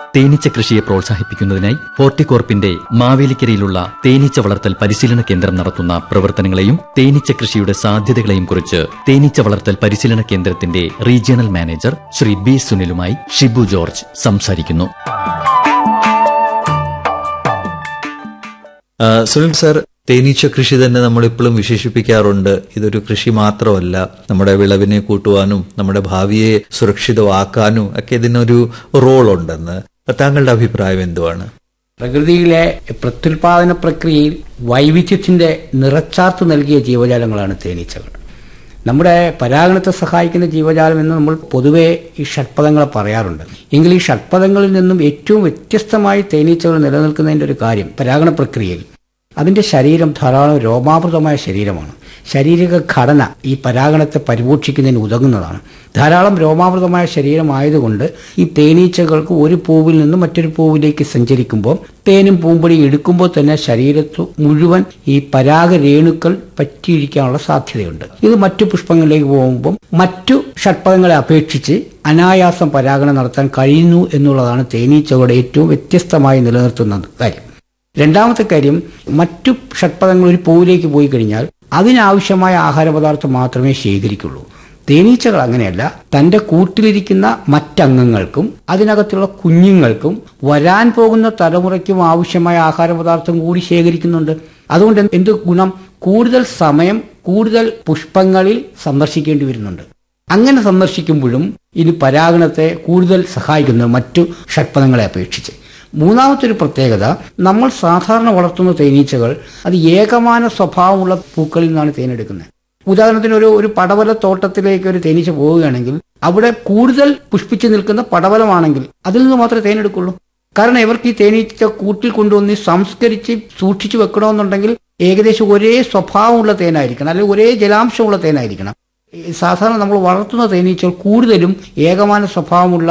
തേനീച്ച കൃഷിയെ പ്രോത്സാഹിപ്പിക്കുന്നതിനായി ഹോർട്ടികോർപ്പിന്റെ മാവേലിക്കരയിലുള്ള തേനീച്ച വളർത്തൽ പരിശീലന കേന്ദ്രം നടത്തുന്ന പ്രവർത്തനങ്ങളെയും തേനീച്ച കൃഷിയുടെ സാധ്യതകളെയും കുറിച്ച് തേനീച്ച വളർത്തൽ പരിശീലന കേന്ദ്രത്തിന്റെ റീജിയണൽ മാനേജർ ശ്രീ ബി സുനിലുമായി ഷിബു ജോർജ് സംസാരിക്കുന്നു ആ, സുനിൽ സാർ തേനീച്ച കൃഷി തന്നെ നമ്മൾ ഇപ്പോഴും വിശേഷിപ്പിക്കാറുണ്ട് ഇതൊരു കൃഷി മാത്രമല്ല നമ്മുടെ വിളവിനെ കൂട്ടുവാനും നമ്മുടെ ഭാവിയെ സുരക്ഷിതമാക്കാനും ഒക്കെ ഇതിനൊരു റോൾ ഉണ്ടെന്ന് താങ്കളുടെ അഭിപ്രായം എന്തുവാണ് പ്രകൃതിയിലെ പ്രത്യുൽപാദന പ്രക്രിയയിൽ വൈവിധ്യത്തിന്റെ നിറച്ചാർത്ത് നൽകിയ ജീവജാലങ്ങളാണ് തേനീച്ചകൾ നമ്മുടെ പരാഗണത്തെ സഹായിക്കുന്ന ജീവജാലം എന്ന് നമ്മൾ പൊതുവെ ഈ ഷഡ്പദങ്ങളെ പറയാറുണ്ട് എങ്കിൽ ഈ ഷഡ്പദങ്ങളിൽ നിന്നും ഏറ്റവും വ്യത്യസ്തമായി തേനീച്ചകൾ നിലനിൽക്കുന്നതിന്റെ ഒരു കാര്യം പരാഗണ പ്രക്രിയയിൽ അതിന്റെ ശരീരം ധാരാളം രോമാവൃതമായ ശരീരമാണ് ശാരീരിക ഘടന ഈ പരാഗണത്തെ പരിപോഷിക്കുന്നതിന് ഉതകുന്നതാണ് ധാരാളം രോമാവൃതമായ ശരീരമായതുകൊണ്ട് ഈ തേനീച്ചകൾക്ക് ഒരു പൂവിൽ നിന്ന് മറ്റൊരു പൂവിലേക്ക് സഞ്ചരിക്കുമ്പോൾ തേനും പൂമ്പൊടിയും എടുക്കുമ്പോൾ തന്നെ ശരീരത്ത് മുഴുവൻ ഈ പരാഗരേണുക്കൾ പറ്റിയിരിക്കാനുള്ള സാധ്യതയുണ്ട് ഇത് മറ്റു പുഷ്പങ്ങളിലേക്ക് പോകുമ്പോൾ മറ്റു ഷഡ്പദങ്ങളെ അപേക്ഷിച്ച് അനായാസം പരാഗണം നടത്താൻ കഴിയുന്നു എന്നുള്ളതാണ് തേനീച്ചകളുടെ ഏറ്റവും വ്യത്യസ്തമായി നിലനിർത്തുന്ന കാര്യം രണ്ടാമത്തെ കാര്യം മറ്റു ഷഡ്പദങ്ങൾ ഒരു പൂവിലേക്ക് പോയി കഴിഞ്ഞാൽ അതിനാവശ്യമായ ആഹാരപദാർത്ഥം മാത്രമേ ശേഖരിക്കുള്ളൂ തേനീച്ചകൾ അങ്ങനെയല്ല തന്റെ കൂട്ടിലിരിക്കുന്ന മറ്റംഗങ്ങൾക്കും അതിനകത്തുള്ള കുഞ്ഞുങ്ങൾക്കും വരാൻ പോകുന്ന തലമുറയ്ക്കും ആവശ്യമായ ആഹാരപദാർത്ഥം കൂടി ശേഖരിക്കുന്നുണ്ട് അതുകൊണ്ട് എന്ത് ഗുണം കൂടുതൽ സമയം കൂടുതൽ പുഷ്പങ്ങളിൽ സന്ദർശിക്കേണ്ടി വരുന്നുണ്ട് അങ്ങനെ സന്ദർശിക്കുമ്പോഴും ഇനി പരാഗണത്തെ കൂടുതൽ സഹായിക്കുന്നു മറ്റു ഷഡ്പദങ്ങളെ അപേക്ഷിച്ച് മൂന്നാമത്തെ ഒരു പ്രത്യേകത നമ്മൾ സാധാരണ വളർത്തുന്ന തേനീച്ചകൾ അത് ഏകമാന സ്വഭാവമുള്ള പൂക്കളിൽ നിന്നാണ് തേനെടുക്കുന്നത് ഉദാഹരണത്തിന് ഒരു ഒരു പടവല തോട്ടത്തിലേക്ക് ഒരു തേനീച്ച പോവുകയാണെങ്കിൽ അവിടെ കൂടുതൽ പുഷ്പിച്ചു നിൽക്കുന്ന പടവലമാണെങ്കിൽ അതിൽ നിന്ന് മാത്രമേ തേനെടുക്കുള്ളൂ കാരണം ഇവർക്ക് ഈ തേനീച്ച കൂട്ടിൽ കൊണ്ടുവന്ന് സംസ്കരിച്ച് സൂക്ഷിച്ചു വെക്കണമെന്നുണ്ടെങ്കിൽ ഏകദേശം ഒരേ സ്വഭാവമുള്ള തേനായിരിക്കണം അല്ലെങ്കിൽ ഒരേ ജലാംശമുള്ള തേനായിരിക്കണം ഈ സാധാരണ നമ്മൾ വളർത്തുന്ന തേനീച്ചകൾ കൂടുതലും ഏകമാന സ്വഭാവമുള്ള